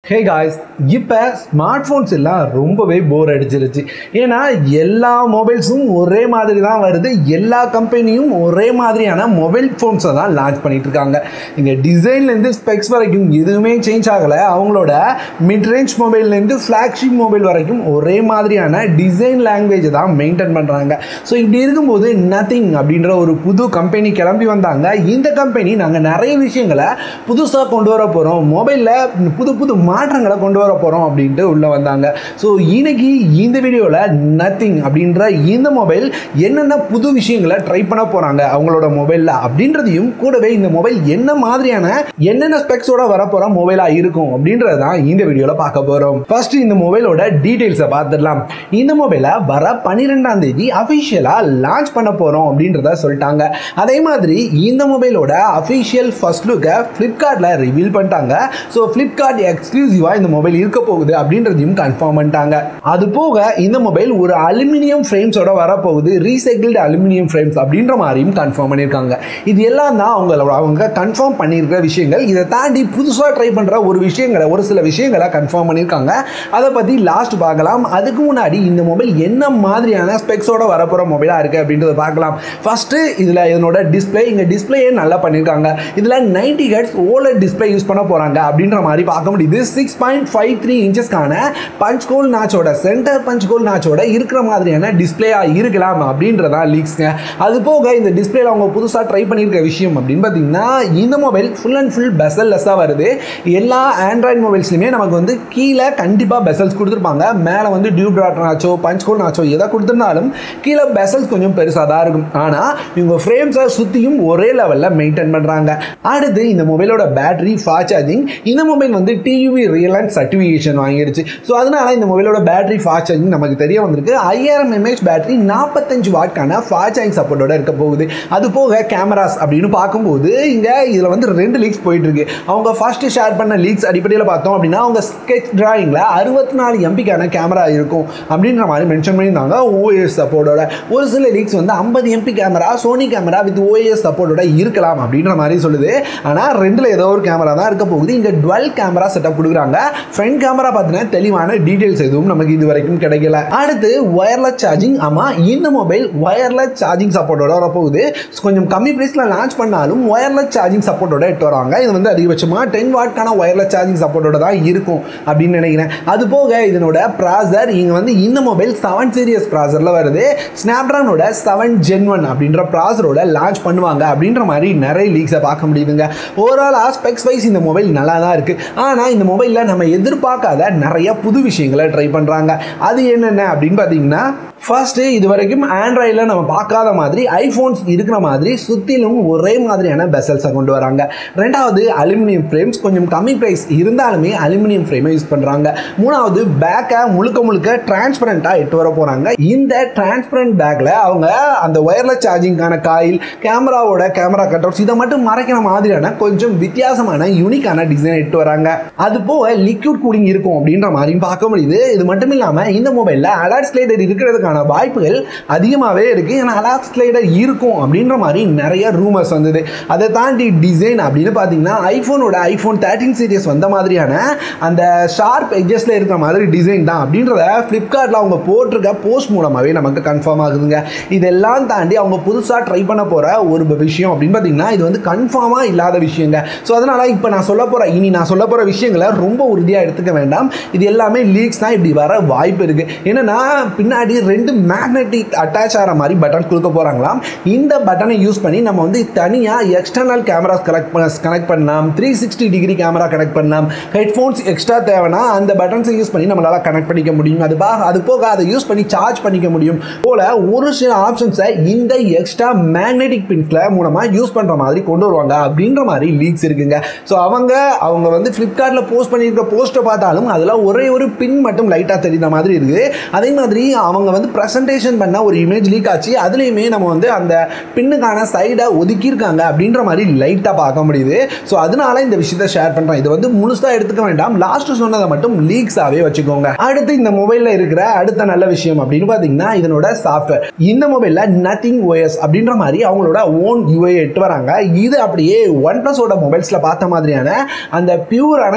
ஹே guys இப்போ smart phones எல்லாம் ரொம்பவே போர் அடிச்சிருச்சு ஏன்னா எல்லா மொபைல்ஸும் ஒரே மாதிரி தான் வருது எல்லா கம்பெனியும் ஒரே மாதிரியான மொபைல் ஃபோன்ஸை தான் லான்ச் பண்ணிட்டு இருக்காங்க இங்கே டிசைன்லேருந்து ஸ்பெக்ஸ் வரைக்கும் எதுவுமே சேஞ்ச் ஆகலை அவங்களோட மிட் ரேஞ்ச் மொபைல்லேருந்து ஃப்ளாக்ஷிப் மொபைல் வரைக்கும் ஒரே மாதிரியான டிசைன் லாங்குவேஜை தான் மெயின்டைன் பண்ணுறாங்க ஸோ இப்படி இருக்கும்போது நத்திங் அப்படின்ற ஒரு புது கம்பெனி கிளம்பி வந்தாங்க இந்த கம்பெனி நாங்கள் நிறைய விஷயங்களை புதுசாக கொண்டு வர போகிறோம் மொபைலில் புது புது மாற்றங்களை கொண்டு வர போகிறோம் அப்படின்ட்டு உள்ளே வந்தாங்க ஸோ இன்னைக்கு இந்த வீடியோவில் நத்திங் அப்படின்ற இந்த மொபைல் என்னென்ன புது விஷயங்களை ட்ரை பண்ண போகிறாங்க அவங்களோட மொபைலில் அப்படின்றதையும் கூடவே இந்த மொபைல் என்ன மாதிரியான என்னென்ன ஸ்பெக்ஸோட வரப்போகிற மொபைலாக இருக்கும் அப்படின்றது தான் இந்த வீடியோவில் பார்க்க போகிறோம் ஃபர்ஸ்ட் இந்த மொபைலோட டீட்டெயில்ஸை பார்த்துடலாம் இந்த மொபைலை வர பன்னிரெண்டாம் தேதி அஃபிஷியலாக லான்ச் பண்ண போகிறோம் அப்படின்றத சொல்லிட்டாங்க அதே மாதிரி இந்த மொபைலோட அஃபிஷியல் ஃபர்ஸ்ட் லுக்கை ஃப்ளிப்கார்ட்டில் ரிவீல் பண்ணிட்டாங்க ஸோ ஃப்ளிப்கார்ட் எக்ஸ்க்ளூசிவாக இந்த மொபைல் இருக்க போகுது அப்படின்றதையும் கன்ஃபார்ம் பண்ணிட்டாங்க அது போக இந்த மொபைல் ஒரு அலுமினியம் ஃப்ரேம்ஸோட வரப்போகுது ரீசைக்கிள்டு அலுமினியம் ஃப்ரேம்ஸ் அப்படின்ற மாதிரியும் கன்ஃபார்ம் பண்ணியிருக்காங்க இது எல்லாம் தான் அவங்களோட அவங்க கன்ஃபார்ம் பண்ணியிருக்கிற விஷயங்கள் இதை தாண்டி புதுசாக ட்ரை பண்ணுற ஒரு விஷயங்களை ஒரு சில விஷயங்களை கன்ஃபார்ம் பண்ணியிருக்காங்க அதை பற்றி லாஸ்ட் பார்க்கலாம் அதுக்கு முன்னாடி இந்த மொபைல் என்ன மாதிரியான ஸ்பெக்ஸோட வரப்போகிற மொபைலாக இருக்குது அப்படின்றத பார்க்கலாம் ஃபஸ்ட்டு இதில் இதனோட டிஸ்பிளே இங்கே டிஸ்பிளேயே நல்லா பண்ணியிருக்காங்க இதில் ninety hertz OLED display use பண்ண போகிறாங்க அப்படின்ற மாதிரி பார்க்க முடியுது சிக்ஸ் பாயிண்ட் ஃபைவ் த்ரீ இன்ச்சஸ்க்கான பஞ்ச் கோல் நாச்சோட சென்டர் பஞ்ச் கோல் நாச்சோட இருக்கிற மாதிரியான டிஸ்பிளேயாக இருக்கலாம் அப்படின்றதான் லீக்ஸ்ங்க அது போக இந்த டிஸ்பிளேல அவங்க புதுசாக ட்ரை பண்ணியிருக்க விஷயம் அப்படின்னு பார்த்தீங்கன்னா இந்த மொபைல் ஃபுல் அண்ட் ஃபுல் பெசல்லெஸ்ஸாக வருது எல்லா ஆண்ட்ராய்டு மொபைல்ஸ்லையுமே நமக்கு வந்து கீழே கண்டிப்பாக பெசல்ஸ் கொடுத்துருப்பாங்க மேலே வந்து டியூப் டாட் நாச்சோ பஞ்ச் கோல் நாச்சோ எதை கொடுத்துருந்தாலும் கீழே பெசல்ஸ் கொஞ்சம் பெருசாக தான் இருக்கும் ஆனால் இவங்க ஃப்ரேம்ஸை சுற்றியும் ஒரே லெவலில் மெயின்டைன் பண்ணுறாங்க அடுத்து இந்த மொபைலோட பேட்டரி ஃபாஸ்ட் சார்ஜிங் இந்த மொபைல் வந்து டியூவி ரியல் அண்ட் சர்டிஃபிகேஷன் வாங்கிடுச்சு ஸோ அதனால இந்த மொபைலோட பேட்டரி ஃபாஸ்ட் சார்ஜிங் நமக்கு தெரிய வந்திருக்கு ஐயாயிரம் எம்ஏஹெச் பேட்டரி நாற்பத்தஞ்சு வாட்கான ஃபாஸ்ட் சார்ஜிங் சப்போர்ட்டோட இருக்க போகுது அது போக கேமராஸ் அப்படின்னு பார்க்கும்போது இங்கே இதில் வந்து ரெண்டு லீக்ஸ் போயிட்டு இருக்கு அவங்க ஃபர்ஸ்ட் ஷேர் பண்ண லீக்ஸ் அடிப்படையில் பார்த்தோம் அப்படின்னா அவங்க ஸ்கெச் டிராயிங்கில் அறுபத்தி நாலு எம்பிக்கான கேமரா இருக்கும் அப்படின்ற மாதிரி மென்ஷன் பண்ணியிருந்தாங்க ஓஎஸ் சப்போர்ட்டோட ஒரு சில லீக்ஸ் வந்து ஐம்பது MP camera Sony camera with OS சப்போர்ட்டோட இருக்கலாம் அப்படின்ற மாதிரி சொல்லுது ஆனால் ரெண்டில் ஏதோ ஒரு கேமரா தான் இருக்க போகுது இங்கே டுவெல் கேமரா செட்டப் கொடுக்குறாங்க ஃப்ரண்ட் கேமரா பார்த்தீங்கன்னா தெளிவான டீட்டெயில்ஸ் எதுவும் நமக்கு இது வரைக்கும் கிடைக்கல அடுத்து ஒயர்லெஸ் சார்ஜிங் ஆமாம் இந்த மொபைல் ஒயர்லெஸ் சார்ஜிங் சப்போர்ட்டோட வரப்போகுது So, கொஞ்சம் கம்மி ப்ரைஸில் லான்ச் பண்ணாலும் ஒயர்லெஸ் சார்ஜிங் சப்போர்ட்டோட எட்டு வராங்க இது வந்து அதிகபட்சமாக டென் வாட்கான ஒயர்லெஸ் சார்ஜிங் சப்போர்ட்டோட தான் இருக்கும் அப்படின்னு நினைக்கிறேன் அது போக இதனோட ப்ராசர் இங்கே வந்து இந்த மொபைல் செவன் சீரியஸ் ப்ராசரில் வருது ஸ்னாப்ட்ரானோட செவன் ஜென் ஒன் அப்படின்ற ப்ராசரோட லான்ச் பண்ணுவாங்க அப்படின்ற மாதிரி நிறைய லீக்ஸை பார்க்க முடியுதுங்க ஓவராலாக ஸ்பெக்ஸ் வைஸ் இந்த மொபைல் நல்லா தான் இருக்குது ஆனால் இந்த மொபைலில் நம்ம எதிர்பார்க்காத நிறைய புது விஷயங்களை ட்ரை பண்ணுறாங்க அது என்னென்ன அப்படின்னு பார்த்தீங்கன்னா ஃபர்ஸ்ட்டு இது வரைக்கும் ஆண்ட்ராய்டில் நம்ம பார்க்காத மாதிரி ஐஃபோன்ஸ் இருக்கிற மாதிரி சுற்றிலும் ஒரே மாதிரியான பெசல்ஸை கொண்டு வராங்க ரெண்டாவது அலுமினியம் ஃப்ரேம்ஸ் கொஞ்சம் கம்மி ப்ரைஸ் இருந்தாலுமே அலுமினியம் ஃப்ரேமை யூஸ் பண்ணுறாங்க மூணாவது பேக்கை முழுக்க முழுக்க டிரான்ஸ்பரண்ட்டாக எட்டு வர போகிறாங்க இந்த டிரான்ஸ்பரண்ட் பேக்கில் அவங்க அந்த ஒயர்லெஸ் சார்ஜிங்கான காயில் கேமராவோட கேமரா கட்அவுட்ஸ் இதை மட்டும் மறைக்கிற மாதிரியான கொஞ்சம் வித்தியாசமான யூனிக்கான டிசைன் எட்டு வராங்க அது போக லிக்விட் கூலிங் இருக்கும் அப்படின்ற மாதிரியும் பார்க்க முடியுது இது மட்டும் இல்லாமல் இந்த மொபைலில் அலர்ட் ஸ்லைடர் இருக்கிறதுக்கான வாய்ப்புகள் அதிகமாகவே இருக்குது ஏன்னா அலர்ட் ஸ்லைடர் இருக்கும் அப்படின்ற மாதிரி நிறைய ரூமர்ஸ் வந்தது அதை தாண்டி டிசைன் அப்படின்னு பார்த்தீங்கன்னா ஐஃபோனோட ஐஃபோன் தேர்ட்டின் சீரியஸ் வந்த மாதிரியான அந்த ஷார்ப் எட்ஜஸில் இருக்கிற மாதிரி டிசைன் தான் அப்படின்றத ஃப்ளிப்கார்ட்டில் அவங்க போட்டிருக்க போஸ்ட் மூலமாகவே நமக்கு கன்ஃபார்ம் ஆகுதுங்க இதெல்லாம் தாண்டி அவங்க புதுசாக ட்ரை பண்ண போகிற ஒரு விஷயம் அப்படின்னு பார்த்தீங்கன்னா இது வந்து கன்ஃபார்மாக இல்லாத விஷயங்க ஸோ அதனால் இப்போ நான் சொல்ல போகிற இனி நான் சொல்ல போகிற விஷயங்களை ரொம்ப உறுதியாக எடுத்துக்க வேண்டாம் இது எல்லாமே லீக்ஸ் தான் இப்படி வர வாய்ப்பு இருக்குது என்னென்னா பின்னாடி ரெண்டு மேக்னெட்டிக் அட்டாச் ஆகிற மாதிரி பட்டன் கொடுக்க போகிறாங்களாம் இந்த பட்டனை யூஸ் பண்ணி நம்ம வந்து தனியாக எக்ஸ்டர்னல் கேமராஸ் கனெக்ட் பண்ண கனெக்ட் பண்ணலாம் three sixty degree camera connect பண்ணலாம் ஹெட்ஃபோன்ஸ் எக்ஸ்ட்ரா தேவைன்னா அந்த பட்டன்ஸை யூஸ் பண்ணி நம்மளால் கனெக்ட் பண்ணிக்க முடியும் அது பா அது போக அதை யூஸ் பண்ணி சார்ஜ் பண்ணிக்க முடியும் போல் ஒரு சில ஆப்ஷன்ஸை இந்த எக்ஸ்ட்ரா மேக்னெட்டிக் பின்ஸில் மூலமாக யூஸ் பண்ணுற மாதிரி கொண்டு வருவாங்க அப்படின்ற மாதிரி லீக்ஸ் இருக்குங்க ஸோ அவங்க அவங்க வந்து ஃப்ளிப்கார்ட்டில் போஸ்ட் பண்ணியிருக்க போஸ்ட்டை பார்த்தாலும் அதில் ஒரே ஒரு பின் மட்டும் லைட்டாக தெரியுற மாதிரி இருக்குது அதே மாதிரி அவங்க வந்து ப்ரெசன்டேஷன் பண்ண ஒரு இமேஜ் லீக் ஆச்சு அதுலேயுமே நம்ம வந்து அந்த பின்னுக்கான சைடை ஒதுக்கியிருக்காங்க அப்படின்ற மாதிரி லைட்டாக பார்க்க முடியுது ஸோ அதனால இந்த விஷயத்தை ஷேர் பண்ணுறேன் இது வந்து முழுசாக எடுத்துக்க வேண்டாம் லாஸ்ட் சொன்னதை மட்டும் லீக்ஸாகவே வச்சுக்கோங்க அடுத்து இந்த மொபைலில் இருக்கிற அடுத்த நல்ல விஷயம் அப்படின்னு பார்த்தீங்கன்னா இதனோட சாஃப்ட்வேர் இந்த மொபைலில் நத்திங் ஓஎஸ் அப்படின்ற மாதிரி அவங்களோட ஓன் யூஐ எட்டு வராங்க இது அப்படியே ஒன் ப்ளஸோட மொபைல்ஸில் பார்த்த மாதிரியான அந்த பியூரான எக்ஸ்பீரியன்ஸ்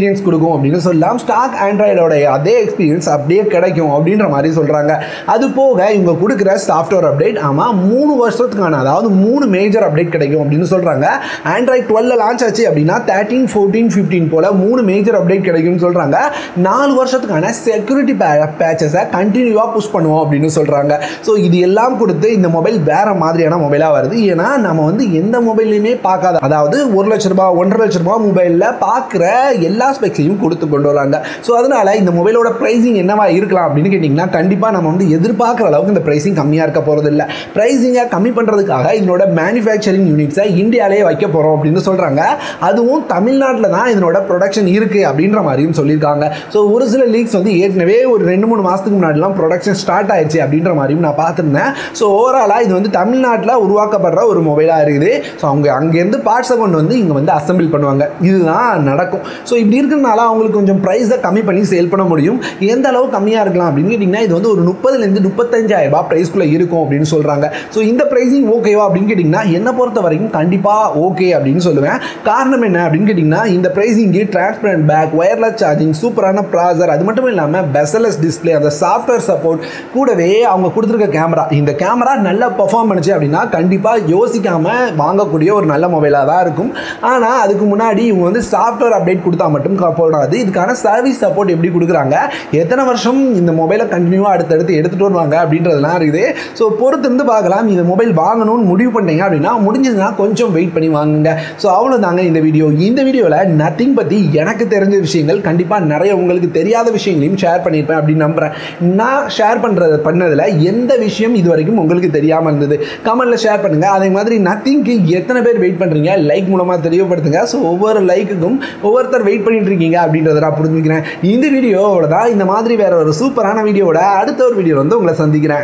எக்ஸ்பீரியன்ஸ் கொடுக்கும் அப்படின்னு சொல்லலாம் ஸ்டாக் ஆண்ட்ராய்டோட அதே எக்ஸ்பீரியன்ஸ் அப்படியே கிடைக்கும் அப்படின்ற மாதிரி சொல்கிறாங்க அது போக இவங்க கொடுக்குற சாஃப்ட்வேர் அப்டேட் ஆமாம் மூணு வருஷத்துக்கான அதாவது மூணு மேஜர் அப்டேட் கிடைக்கும் அப்படின்னு சொல்கிறாங்க ஆண்ட்ராய்ட் டுவெல்ல லான்ச் ஆச்சு அப்படின்னா தேர்ட்டீன் ஃபோர்டீன் ஃபிஃப்டீன் போல் மூணு மேஜர் அப்டேட் கிடைக்கும்னு சொல்கிறாங்க நாலு வருஷத்துக்கான செக்யூரிட்டி பேச்சஸை கண்டினியூவாக புஷ் பண்ணுவோம் அப்படின்னு சொல்கிறாங்க ஸோ இது எல்லாம் கொடுத்து இந்த மொபைல் வேறு மாதிரியான மொபைலாக வருது ஏன்னா நம்ம வந்து எந்த மொபைல்லையுமே பார்க்காத அதாவது ஒரு லட்ச ரூபாய் ஒன்றரை லட்ச ரூபாய் மொபைலில் பார்க்குற எல்லா ஸ்பெக்ஸையும் கொடுத்து கொண்டு வராங்க ஸோ அதனால் இந்த மொபைலோட ப்ரைஸிங் என்னவா இருக்கலாம் அப்படின்னு கேட்டிங்கன்னா கண்டிப்பாக நம்ம வந்து எதிர்பார்க்குற அளவுக்கு இந்த ப்ரைஸிங் கம்மியாக இருக்க போகிறது இல்லை ப்ரைஸிங்கை கம்மி பண்ணுறதுக்காக இதனோட மேனுஃபேக்சரிங் யூனிட்ஸை இந்தியாவிலே வைக்க போகிறோம் அப்படின்னு சொல்கிறாங்க அதுவும் தமிழ்நாட்டில் தான் இதனோட ப்ரொடக்ஷன் இருக்குது அப்படின்ற மாதிரியும் சொல்லியிருக்காங்க ஸோ ஒரு சில லீக்ஸ் வந்து ஏற்கனவே ஒரு ரெண்டு மூணு மாதத்துக்கு முன்னாடிலாம் ப்ரொடக்ஷன் ஸ்டார்ட் ஆயிடுச்சு அப்படின்ற மாதிரியும் நான் பார்த்துருந்தேன் ஸோ ஓவராலாக இது வந்து தமிழ்நாட்டில் உருவாக்கப்படுற ஒரு மொபைலாக இருக்குது ஸோ அவங்க அங்கேருந்து பார்ட்ஸை கொண்டு வந்து இங்கே வந்து அசம்பிள் பண்ணுவாங்க இதுதான் நடக்கும் ஸோ இப்படி இருக்கிறனால அவங்களுக்கு கொஞ்சம் ப்ரைஸை கம்மி பண்ணி சேல் பண்ண முடியும் எந்த அளவு கம்மியாக இருக்கலாம் அப்படின்னு கேட்டிங்கன்னா இது வந்து ஒரு முப்பதுலேருந்து முப்பத்தஞ்சாயிரம் ரூபாய் ப்ரைஸ்க்குள்ளே இருக்கும் அப்படின்னு சொல்கிறாங்க ஸோ இந்த ப்ரைஸிங் ஓகேவா அப்படின்னு கேட்டிங்கன்னா என்னை பொறுத்த வரைக்கும் கண்டிப்பாக ஓகே அப்படின்னு சொல்லுவேன் காரணம் என்ன அப்படின்னு கேட்டிங்கன்னா இந்த ப்ரைஸிங்கு டிரான்ஸ்பரண்ட் பேக் ஒயர்லெஸ் சார்ஜிங் சூப்பரான ப்ராசர் அது மட்டும் இல்லாமல் பெசலஸ் டிஸ்பிளே அந்த சாஃப்ட்வேர் சப்போர்ட் கூடவே அவங்க கொடுத்துருக்க கேமரா இந்த கேமரா நல்லா பெர்ஃபார்ம் பண்ணுச்சு அப்படின்னா கண்டிப்பாக யோசிக்காமல் வாங்கக்கூடிய ஒரு நல்ல மொபைலாக தான் இருக்கும் ஆனால் அதுக்கு முன்னாடி இவங்க வந்து சாஃப்ட்வேர் அப்டேட் கொடுத்தா மட்டும் போடாது இதுக்கான சர்வீஸ் சப்போர்ட் எப்படி கொடுக்குறாங்க எத்தனை வருஷம் இந்த மொபைலை கண்டினியூவாக அடுத்தடுத்து எடுத்துகிட்டு வருவாங்க அப்படின்றதெல்லாம் இருக்குது ஸோ பொறுத்திருந்து பார்க்கலாம் இந்த மொபைல் வாங்கணும்னு முடிவு பண்ணிட்டீங்க அப்படின்னா முடிஞ்சதுன்னா கொஞ்சம் வெயிட் பண்ணி வாங்குங்க ஸோ அவ்வளோதாங்க இந்த வீடியோ இந்த வீடியோவில் நத்திங் பற்றி எனக்கு தெரிஞ்ச விஷயங்கள் கண்டிப்பாக நிறைய உங்களுக்கு தெரியாத விஷயங்களையும் ஷேர் பண்ணியிருப்பேன் அப்படின்னு நம்புகிறேன் நான் ஷேர் பண்ணுறது பண்ணதில் எந்த விஷயம் இது வரைக்கும் உங்களுக்கு தெரியாமல் இருந்தது கமெண்ட்டில் ஷேர் பண்ணுங்கள் அதே மாதிரி நத்திங்க்கு எத்தனை பேர் வெயிட் பண்ணுறீங்க லைக் மூலமாக தெரியப்படுத்துங்க ஸோ ஒவ்வொரு லைக்குக்கும் ஒவ்வொருத்தர் வெயிட் பண்ணிட்டு இருக்கீங்க அப்படின்றத நான் புரிஞ்சுக்கிறேன் இந்த வீடியோவோட தான் இந்த மாதிரி வேற ஒரு சூப்பரான வீடியோவோட அடுத்த ஒரு வீடியோ வந்து உங்களை சந்திக்கிறேன்